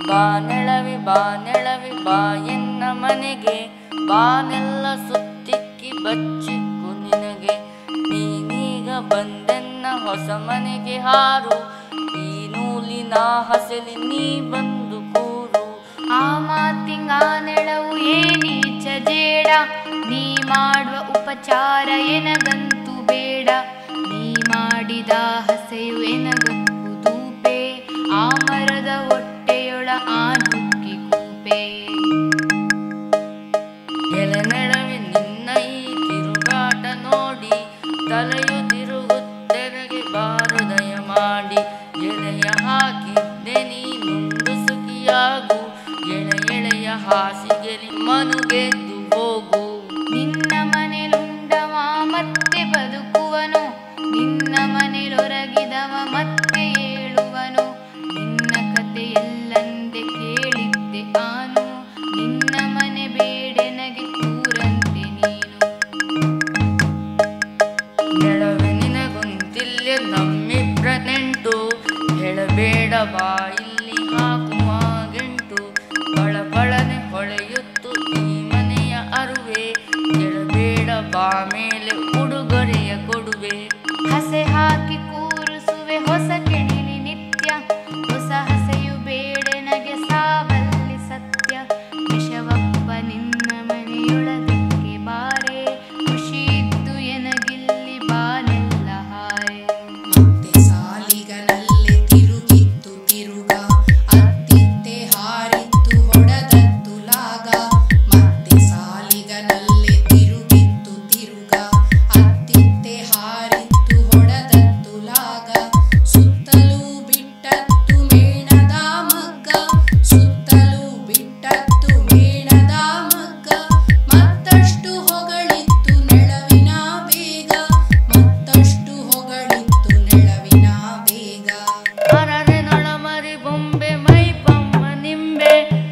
ಬಾ ನೆಳವಿ ಬಾ ನೆಳವಿ ಬಾ ಎನ್ನ ಮನೆಗೆ ಬಾನೆಲ್ಲ ಸುತ್ತಿಕ್ಕಿ ಬಚ್ಚಿಕ್ಕು ನಿನಗೆ ನೀನೀಗ ಬಂದೆನ್ನ ಹೊಸ ಮನೆಗೆ ಹಾರು ಈ ನೂಲಿನ ಹಸಲಿ ನೀ ಬಂದು ಕೂರು ಆ ಮಾತಿಂಗ ನೆಳವು ಏನೀಚ ಜೇಡ ನೀ ಮಾಡುವ ಉಪಚಾರ ಎನಗಂತೂ ಬೇಡ ನೀ ಮಾಡಿದ ಹಸೆಯು ಎನಗಕ್ಕೂ ದೂಪೆ ಆ ಮರದ ಹೊಟ್ಟೆಯೊಳ ಆ ನುಕ್ಕಿ ಕೂಪೆ ಎಲೆ ನೆಳವಿ ನಿನ್ನ ಈ ತಿರುಗಾಟ ನೋಡಿ ತಲೆಯು ತಿರುಗುತ್ತೆರಗೆ ಬಾರುದಯ ಮಾಡಿ ಎಳೆಯ ಹಾಕಿದ್ದೆ ನೀನುಂಡು ಸುಖಿಯಾಗು ಎಳೆ ಎಳೆಯ ಹಾಸಿಗೆಲಿ ಮನುಗೆದ್ದು ಹೋಗು ನಿನ್ನ ಮನೆಲುಂಡವ ಮತ್ತೆ ಬದುಕುವನು ನಿನ್ನ ಮನೆಲೊರಗಿದವ ಮತ್ತೆ ಏಳುವನು ನಿನ್ನ ಕತೆ ಎಲ್ಲಂದೆ ಕೇಳಿದ್ದೆ ಆನು ನಿನ್ನ ಮನೆ ಬೇಡೆನಗೆ ಕೂರಂತೆ ನೀನು ನೆಳವೆ ನಿನಗೊಂತಿಲ್ಲೆ ನಮ್ಮಿಬ್ರ ನೆಂಟು ಹೇಳಬೇಡ ಬಾ ಇಲ್ಲಿ ಹಾಕುವ ಗೆಂಟು ಬಳ ಬಳನೆ ಹೊಳೆಯುತ್ತು ಈ ಮನೆಯ ಅರುವೆ ಹೇಳಬೇಡ ಬಾ ಮೇಲೆ ಉಡುಗೊರೆಯ ಕೊಡುವೆ ಹಸೆ ಹಾಕಿ ಕೂರಿಸುವೆ ಹೊಸ ಕೆಣಿಲಿ ನಿತ್ಯ ಹೊಸ ಹಸೆಯು ಬೇಡೆನಗೆ ಸಾವಲ್ಲಿ ಸತ್ಯ ವಿಷವಪ್ಪ ನಿನ್ನ ಮನೆಯೊಳದಕ್ಕೆ ಬಾರೆ ಖುಷಿ ಇದ್ದು ಎನಗಿಲ್ಲಿ ಬಾನೆಲ್ಲ ಹಾರೆ ಮತ್ತೆ ಸಾಲಿಗನಲ್ಲೇ ತಿರುಗಿತ್ತು ತಿರುಗ ಅತ್ತಿತ್ತೆ ಹಾರಿತ್ತು ಹೊಡೆದತ್ತು ಲಾಗ ಮತ್ತೆ ಸಾಲಿಗನಲ್ಲೇ ತಿರುಗಿತ್ತು ತಿರುಗ ಅತ್ತಿತ್ತೆ ಹಾರಿತ್ತು ಹೊಡೆದತ್ತು ಲಾಗ ಸುತ್ತಲೂ ಬಿಟ್ಟತ್ತು ಮೇಣದ ಮಗ್ಗ ಸುತ್ತಲೂ ಬಿಟ್ಟತ್ತು ಮೇಣದ ಮಗ್ಗ ಮತ್ತಷ್ಟು ಹೊಗಳಿತ್ತು ನೆಳವಿನ ಬೇಗ ಮತ್ತಷ್ಟು ಹೊಗಳಿತ್ತು ನೆಳವಿನ ಬೇಗ ಅರರೆ ನೊಳಮರಿ ಬೊಂಬೆ ಮೈ ಪಮ್ಮ ನಿಂಬೆ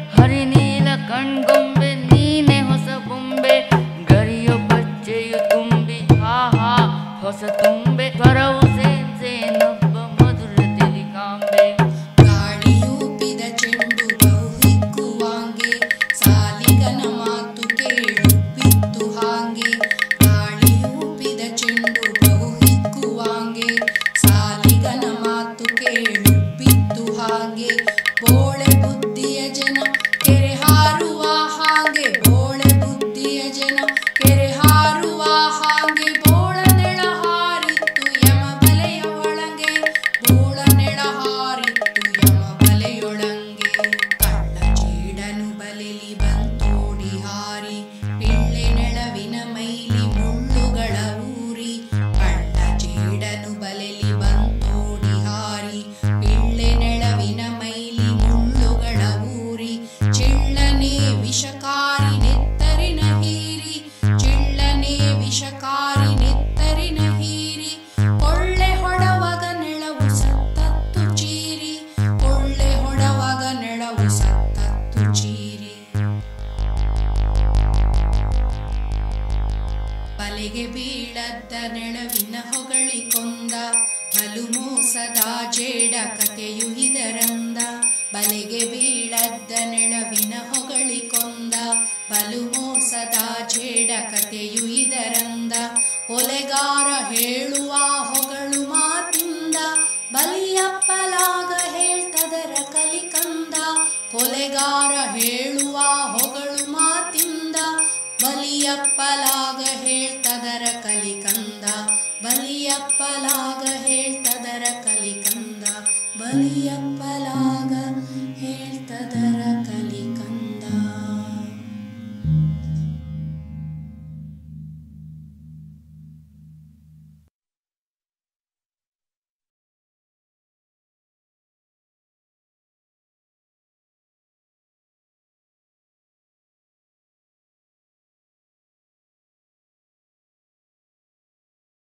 ಹರಿನೀಲ ಕಣ್ಗೊಂಬೆ ನೀನೆ ಹೊಸ ಬೊಂಬೆ ಗರಿಯೊ ಬಚ್ಚೆಯು ತುಂಬಿ ಹಾ ಹಾ ಹೊಸ ತುಂಬೆ ಸ್ವರವು ಸೇನ್ ಸೇನೊಬ್ಬ ಮಧುರ ತಿಳಿಕಾಂಬೆ ಗಾಳಿಯೂಪಿದ ಚೆಂಡು ಬಹು ಹಿಗ್ಗುವಾಂಗೆ ಸಾಲಿಗನ ಮಾತು ಕೇಳು ಬಿತ್ತು ಹಾಂಗೆ ಗಾಳಿಯೂಪಿದ ಚೆಂಡು ಬಹು ಹಿಗ್ಗುವಾಂಗೆ ಸಾಲಿಗನ ಮಾತು ಕೇಳು ಬಿತ್ತು ಹಾಂಗೆ ಬೋಳೆ ಬುದ್ಧಿಯ ಜನ ಕೆರೆ ಹಾರುವ ಹಾಂಗೆ ಬೋಳೆ ಬುದ್ಧಿಯ ಜನ ಕೆರೆ ಹಾರುವ ಹಾಂಗೆ ಬೋಳ ನೆಳ ಹಾರಿತ್ತು ಯಮ ಬಲೆಯ ಒಳಗೆ ಬೋಳ ನೆಳ ಹಾರಿತ್ತು ಯಮ ಬಲೆಯೊಳಂಗೆ ಕಳ್ಳ ಚೀಡನು ಬಲೆಲಿ ಬಂತೋಡಿ ಹಾರಿ ಪಿಳ್ಳೆ ನೆಳವಿನ ಮೈಲಿ ಮುಳ್ಳುಗಳ ಊರಿ ಕಳ್ಳ ಚೀಡನು ಬಲೆಲಿ ಬಂತೋಡಿ ಹಾರಿ ಪಿಳ್ಳೆ ನೆಳವಿನ ಮೈಲಿ ಮುಳ್ಳುಗಳ ಊರಿ ಚಿಳ್ಳನೆ ವಿಷಕಾರಿ ನೆತ್ತರಿನ ಹೀರಿ ಚಿಳ್ಳನೆ ವಿಷಕಾರಿ ನೆತ್ತರಿನ ಹೀರಿ ಕೊಳ್ಳೆ ಹೊಡವಾಗ ನೆಳವು ಸತ್ತತ್ತು ಚೀರಿ ಕೊಳ್ಳೆ ಹೊಡವಾಗ ನೆಳವು ಸತ್ತತ್ತು ಚೀರಿ ಬಲೆಗೆ ಬೀಳದ್ದ ನೆಳವಿನ ಹೊಗಳಿ ಕೊಂದ ಬಲು ಮೋಸದ ಜೇಡ ಕಥೆಯು ಇದರಂದ ಬಲೆಗೆ ಬೀಳದ್ದ ನೆಳವಿನ ಹೊಗಳಿ ಕೊಂದ ಬಲು ಮೋಸದ ಜೇಡ ಕಥೆಯು ಇದರಂದ ಒಲೆಗಾರ ಹೇಳುವ ಹೊಗಳು ಮಾತಿಂದ ಬಲಿಯಪ್ಪಲಾಗ ಹೇಳ್ತದರ ಕಲಿಕಂದ ಕೊಲೆಗಾರ ಹೇಳುವ ಹೊಗಳು ಮಾತಿಂದ ಬಲಿಯಪ್ಪಲಾಗ ಹೇಳ್ತದರ ಕಲಿಕಂದ ಬಲಿಯಪ್ಪಲಾಗ ಹೇಳ್ತದರ ಕಲಿಕಂದ ಬಲಿಯಪ್ಪಲ